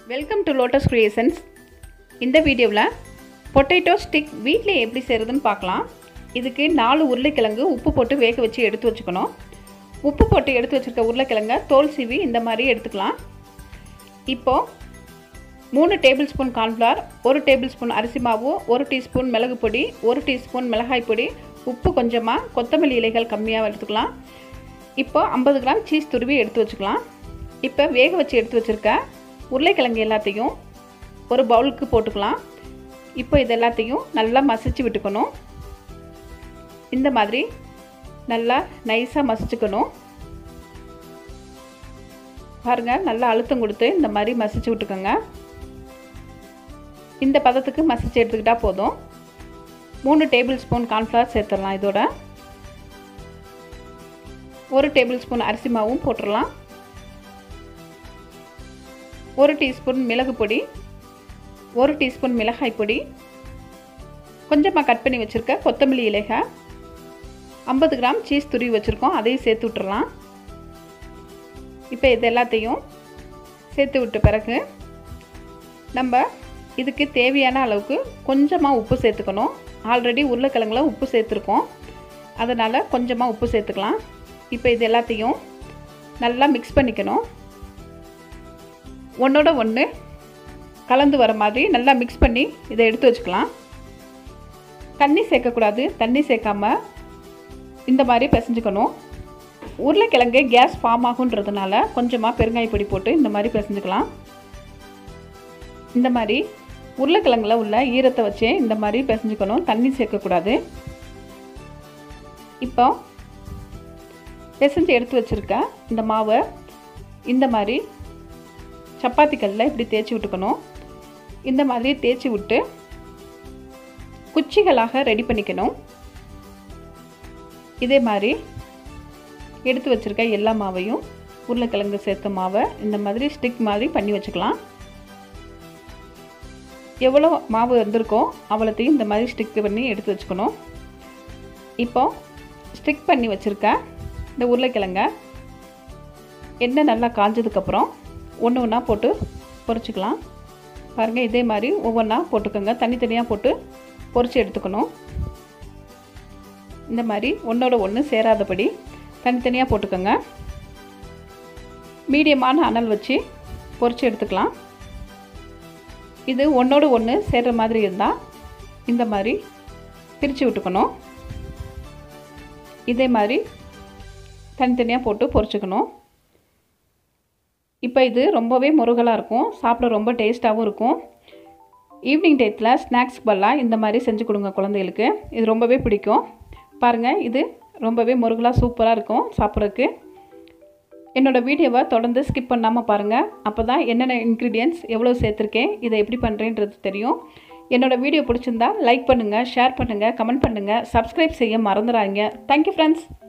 welcome to lotus creations இந்த வீடியோவில் potato stick வீட்டில் எப்படி செய்கிறதுன்னு பார்க்கலாம் இதுக்கு நாலு உருளைக்கிழங்கு உப்பு போட்டு வேக வச்சு எடுத்து வச்சுக்கணும் உப்பு போட்டு எடுத்து வச்சுருக்க உருளைக்கிழங்க தோல் சீவி இந்த மாதிரி எடுத்துக்கலாம் இப்போது மூணு டேபிள் ஸ்பூன் கார்ன்ஃப்ளவர் ஒரு டேபிள் ஸ்பூன் அரிசி மாவு ஒரு டீஸ்பூன் மிளகு பொடி ஒரு டீஸ்பூன் மிளகாய் பொடி உப்பு கொஞ்சமாக கொத்தமல்லி இலைகள் கம்மியாக எடுத்துக்கலாம் இப்போ ஐம்பது கிராம் சீஸ் துருவி எடுத்து வச்சுக்கலாம் இப்போ வேக வச்சு எடுத்து வச்சுருக்க உருளைக்கிழங்கு எல்லாத்தையும் ஒரு பவுலுக்கு போட்டுக்கலாம் இப்போ இது எல்லாத்தையும் நல்லா மசிச்சு விட்டுக்கணும் இந்த மாதிரி நல்லா நைஸாக மசிச்சுக்கணும் பாருங்கள் நல்லா அழுத்தம் கொடுத்து இந்த மாதிரி மசிச்சு விட்டுக்கோங்க இந்த பதத்துக்கு மசிச்சு எடுத்துக்கிட்டால் போதும் மூணு டேபிள் ஸ்பூன் கார்ன்ஃப்ளவர் சேர்த்துடலாம் இதோட ஒரு டேபிள் ஸ்பூன் அரிசி மாவும் போட்டுடலாம் ஒரு டீஸ்பூன் மிளகு பொடி ஒரு டீஸ்பூன் மிளகாய் பொடி கொஞ்சமாக கட் பண்ணி வச்சுருக்க கொத்தமல்லி இலைகள் ஐம்பது கிராம் சீஸ் துருவி வச்சுருக்கோம் அதையும் சேர்த்து விட்டுறலாம் இப்போ இது எல்லாத்தையும் சேர்த்து விட்ட பிறகு நம்ம இதுக்கு தேவையான அளவுக்கு கொஞ்சமாக உப்பு சேர்த்துக்கணும் ஆல்ரெடி உருளைக்கிழங்குல உப்பு சேர்த்துருக்கோம் அதனால் கொஞ்சமாக உப்பு சேர்த்துக்கலாம் இப்போ இது எல்லாத்தையும் நல்லா மிக்ஸ் பண்ணிக்கணும் ஒன்றோட ஒன்று கலந்து வர மாதிரி நல்லா மிக்ஸ் பண்ணி இதை எடுத்து வச்சுக்கலாம் தண்ணி சேர்க்கக்கூடாது தண்ணி சேர்க்காம இந்த மாதிரி பிசைஞ்சுக்கணும் உருளைக்கிழங்கு கேஸ் ஃபார்ம் ஆகுன்றதுனால கொஞ்சமாக பெருங்காய பொடி போட்டு இந்த மாதிரி பிசைஞ்சுக்கலாம் இந்த மாதிரி உருளைக்கிழங்குல உள்ள ஈரத்தை வச்சே இந்த மாதிரி பிசைஞ்சுக்கணும் தண்ணி சேர்க்கக்கூடாது இப்போ பிசைஞ்சு எடுத்து வச்சுருக்க இந்த மாவை இந்த மாதிரி சப்பாத்தி கல்லில் இப்படி தேய்ச்சி விட்டுக்கணும் இந்த மாதிரி தேய்ச்சி விட்டு குச்சிகளாக ரெடி பண்ணிக்கணும் இதே மாதிரி எடுத்து வச்சுருக்க எல்லா மாவையும் உருளைக்கிழங்கு சேர்த்த மாவை இந்த மாதிரி ஸ்டிக் மாதிரி பண்ணி வச்சுக்கலாம் எவ்வளோ மாவு வந்திருக்கோ அவ்வளோத்தையும் இந்த மாதிரி ஸ்டிக் பண்ணி எடுத்து வச்சுக்கணும் இப்போ ஸ்டிக் பண்ணி வச்சுருக்க இந்த உருளைக்கிழங்க எண்ணெய் நல்லா காஞ்சதுக்கப்புறம் ஒன்று ஒன்றா போட்டு பொரிச்சிக்கலாம் பாருங்கள் இதே மாதிரி ஒவ்வொன்றா போட்டுக்கோங்க தனித்தனியாக போட்டு பொரித்து எடுத்துக்கணும் இந்த மாதிரி ஒன்றோட ஒன்று சேராதபடி தனித்தனியாக போட்டுக்கோங்க மீடியமான அனல் வச்சு பொரித்து எடுத்துக்கலாம் இது ஒன்றோடு ஒன்று சேர்கிற மாதிரி இருந்தால் இந்த மாதிரி பிரித்து விட்டுக்கணும் இதே மாதிரி தனித்தனியாக போட்டு பொரிச்சுக்கணும் இப்போ இது ரொம்பவே முருகலாக இருக்கும் சாப்பிட ரொம்ப டேஸ்ட்டாகவும் இருக்கும் ஈவினிங் டேத்தில் ஸ்நாக்ஸ் பதிலாக இந்த மாதிரி செஞ்சு கொடுங்க குழந்தைகளுக்கு இது ரொம்பவே பிடிக்கும் பாருங்கள் இது ரொம்பவே முருகலாக சூப்பராக இருக்கும் சாப்பிட்றதுக்கு என்னோடய வீடியோவை தொடர்ந்து ஸ்கிப் பண்ணாமல் பாருங்கள் அப்போ தான் என்னென்ன இன்க்ரீடியன்ஸ் எவ்வளோ சேர்த்துருக்கேன் இதை எப்படி பண்ணுறேன்றது தெரியும் என்னோடய வீடியோ பிடிச்சிருந்தா லைக் பண்ணுங்கள் ஷேர் பண்ணுங்கள் கமெண்ட் பண்ணுங்கள் சப்ஸ்கிரைப் செய்ய மறந்துடாதீங்க தேங்க்யூ ஃப்ரெண்ட்ஸ்